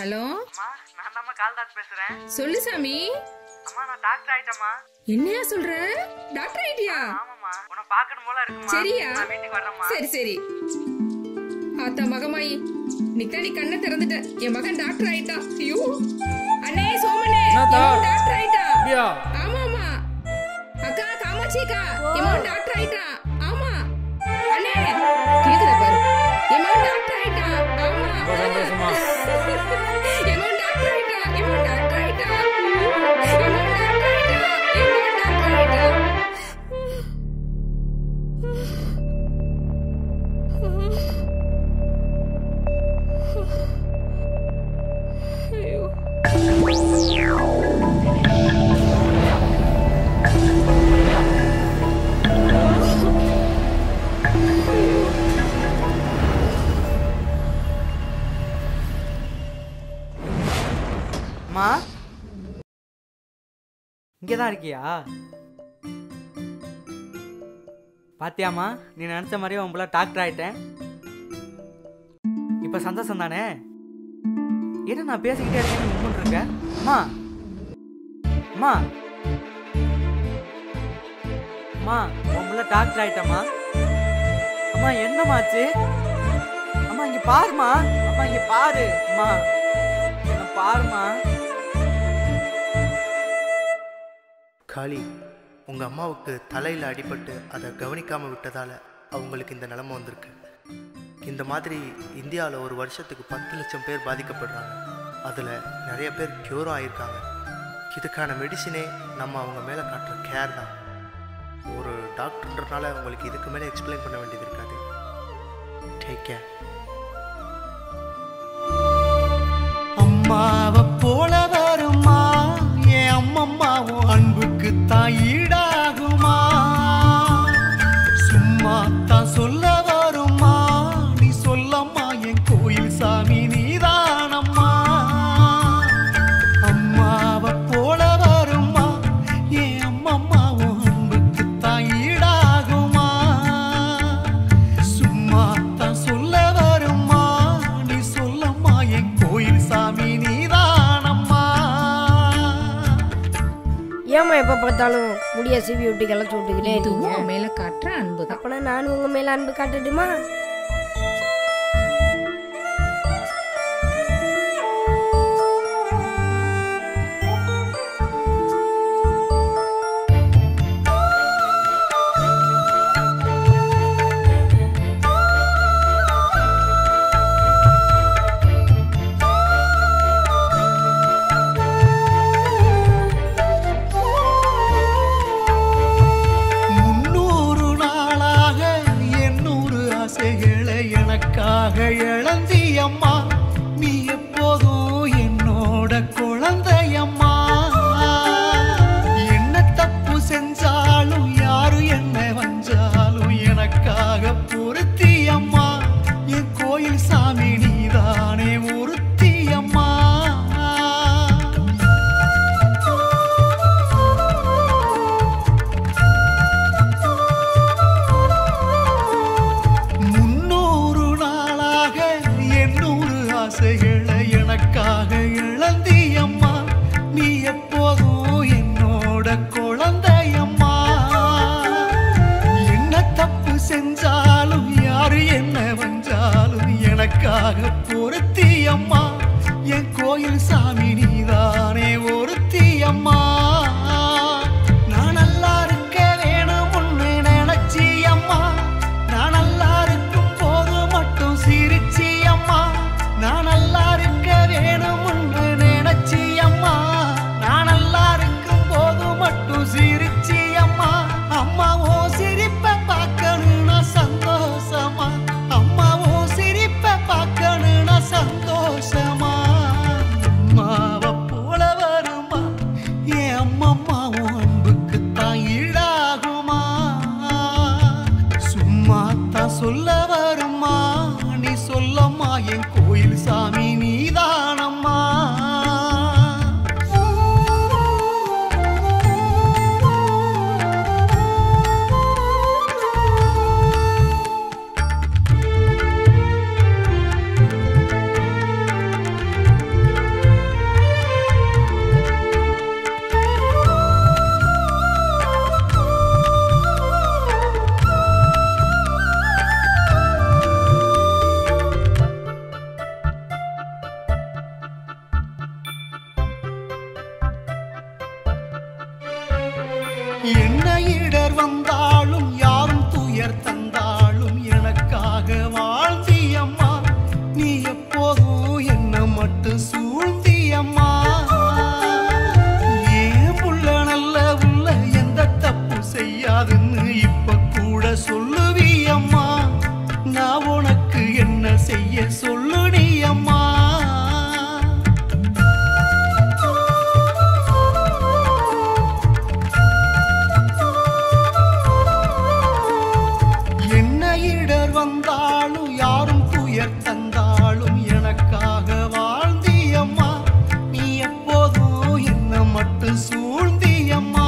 Hello அம்மா நான் தாம்மா கால்தாஸ் பேசுறேன் சொல்லு சாமி அம்மா நான் டாக்டர் ஆயிட்டேம்மா என்னையா சொல்ற டாக்டர் ஐடியா ஆமாம்மா உன்னை பார்க்கணும் போல இருக்குமா சரியா நான் வீட்டுக்கு வரேம்மா சரி சரி ஆத்தா மகமாயி நித்தா நீ கண்ணை திறந்துட்ட என் மகன் டாக்டர் ஆயிட்டான் ஐயோ அண்ணே சோமனே என்னத்தா? என் மகன் டாக்டர் ஆயிட்டான் அப்படியா ஆமா ஆமா அக்கா காமாட்சி அக்கா என் மகன் டாக்டர் ஆயிட்டான் ஆமா அண்ணே கேக்குதா பாரு என் மகன் டாக்டர் ஆயிட்டான் ஆமா ரொம்ப சந்தோஷமா என் மகன் டாக்டர் ஆயிட்டான் என் மகன் டாக்டர் ஆயிட்டான் என் மகன் டாக்டர் ஆயிட்டான் என் மகன் டாக்டர் ஆயிட்டான் ஐயோ அம்மா இங்கே தான் இருக்கியா பாத்தியாம்மா நீ நினச்ச மாதிரியே உன் பிள்ளை டாக்டர் ஆயிட்டேன் இப்போ சந்தோஷம் தானே என்ன நான் பேசிக்கிட்டே இருக்கேன் நீ உம்முன்னு இருக்க அம்மா அம்மா அம்மா உன் பிள்ளை டாக்டர் ஆயிட்டம்மா அம்மா என்னம்மாச்சு அம்மா இங்க பாருமா அம்மா இங்க பாரு அம்மா என்ன பாருமா காளி உங்கள் அம்மாவுக்கு தலையில் அடிபட்டு அதை கவனிக்காமல் விட்டதால் அவங்களுக்கு இந்த நிலைமை வந்திருக்கு இந்த மாதிரி இந்தியாவில் ஒரு வருஷத்துக்கு பத்து லட்சம் பேர் பாதிக்கப்படுறாங்க அதில் நிறைய பேர் க்யூரும் ஆயிருக்காங்க இதுக்கான மெடிசினே நம்ம அவங்க மேலே காட்டுற கேர் தான் ஒரு டாக்டர்ன்றனால உங்களுக்கு இதுக்கு மேலே எக்ஸ்பிளைன் பண்ண வேண்டியது இருக்காது டேக் கேர் அம்மாவை போல வருமா என் அம்மம்மாவும் அன்புக்கு தான் ஈடாகுமா சும்மா தான் சொல்ல வருமா நீ சொல்லம்மா என் கோயில் சாமி நீதானம்மா அம்மாவை போல வருமா என் அம்மம்மாவும் அன்புக்கு தான் ஈடாகுமா சும்மா தான் சொல்ல வருமா நீ சொல்லம்மா என் கோயில் சாமி நீதானம்மா ஏம்மா எப்போ பார்த்தாலும் முடிய சீவி விட்டு கிளச்சி விட்டுக்கிட்டே இதுவும் இருக்கீங்க உன் மேல காட்டுற அன்புதான் அப்பனா நானும் உங்க மேல அன்பு காட்டட்டுமா முன்னூறு நாளாக எண்ணூறு ஆசைகளை எனக்காக இழந்தியம்மா நீ எப்போதும் என்னோட குழந்தையம்மா என்ன தப்பு செஞ்சாலும் யாரு என்ன வஞ்சாலும் எனக்காக பொருத்தியம்மா என் கோயில் சாமி நீதானே ஒருத்தியம்மா முன்னூறு நாளாக எண்ணூறு ஆசைகளை எனக்காக இழந்தியம்மா நீ எப்போதும் என்னோட குழந்தையம்மா என்ன தப்பு செஞ்சாலும் யாரு என்ன வஞ்சாலும் எனக்காக பொருத்தியம்மா என் கோயில் சாமி நீதானே ஒருத்தியம்மா நான் நல்லா இருக்க வேணும்னு நினைச்சியம்மா நான் நல்லா இருக்கும் போது மட்டும் சிரிச்சியம்மா நான் நல்லா இருக்க வேணும்னு நினைச்சியம்மா நான் நல்லா இருக்கும் போது மட்டும் சிரிச்சியம்மா அம்மா ஓ சிரிப்பை பார்க்கணும்னா சந்தோஷமா அம்மா ஓ சிரிப்பை பார்க்கணும்னா சந்தோஷமா அம்மாவை போல வருமா என் அம்மம்மாவும் அன்புக்கு தான் ஈடாகுமா சும்மா தான் சொல்ல வருமா நீ சொல்லம்மா என் கோயில் சாமி நீதானம்மா துயர் தந்தாலும் எனக்காக வாழ்ந்தியம்மா நீ எப்போதும் என்ன மட்டும் சூழ்ந்தியம்மா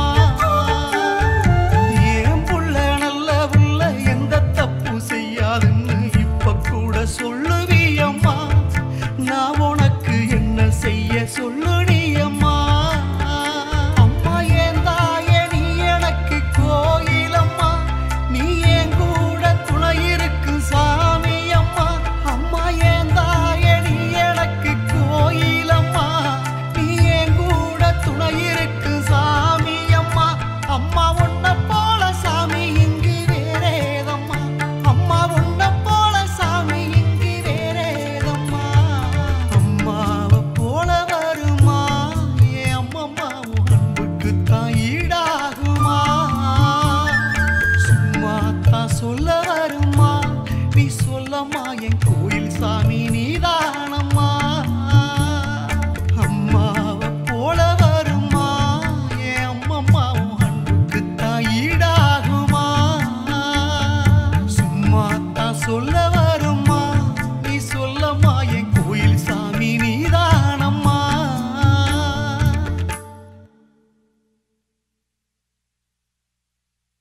ஏன் புள்ள நல்ல புள்ள எந்த தப்பு செய்யாதுன்னு இப்ப கூட சொல்லுவியம்மா நான் உனக்கு என்ன செய்ய சொல்லுடியம்மா அம்மா ஏன் தாயே நீ எனக்கு கோயிலம்மா நீ என் கூட துணை இருக்கு சாமி அம்மா அம்மா ஏன் தாயே நீ எனக்கு கோயிலம்மா நீ என் கூட துணை இருக்கு சாமி அம்மா அம்மா உன்னை போல சாமி இங்கு வேறேதம்மா அம்மா உன்னை போல சாமி இங்கு வேறேதம்மா அம்மாவை போல வருமா ஏ அம்மம்மா உன் அன்புக்கு தான் ஈடா